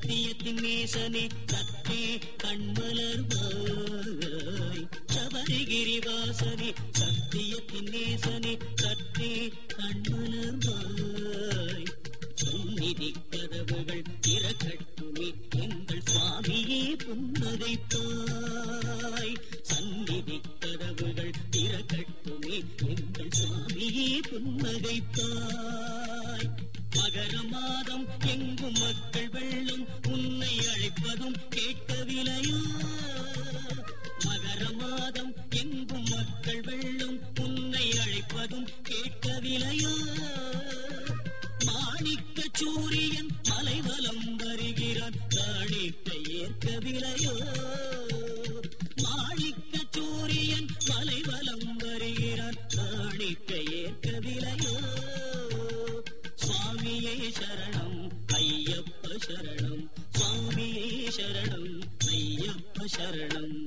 சத்தியத்தின் நேசனே சத்தே கண்மலர்வாய் சபரிகிரி வாசனே சத்தியத்தின் நேசனே சத்தே கண்மலர்வாய் சந்நிதி கதவுகள் திறக்கட்டுமே எங்கள் சுவாமியே புன்னகைப்பாய் சந்நிதி கதவுகள் திறக்கட்டுமே எங்கள் சுவாமியே புன்னகைப்பாய் மகர மாதம் எங்கும் மக்கள் வெள்ளம் உன்னை அழைப்பதும் கேட்கவில்லையோ மகர மாதம் எங்கும் மக்கள் வெள்ளம் உன்னை அழைப்பதும் கேட்கவில்லையோ மாணிக்க சூரியன் மலைவலம் வருகிறான் காணிக்க ஏற்கவில்லையோ மாணிக்க சூரியன் மலைவலம் வருகிறான் காணிக்க ஏற்கவில்லையோ சுவாமியே சரணம் ஐயப்ப சரணம் சுவாமியே சரணம் ஐயப்ப சரணம்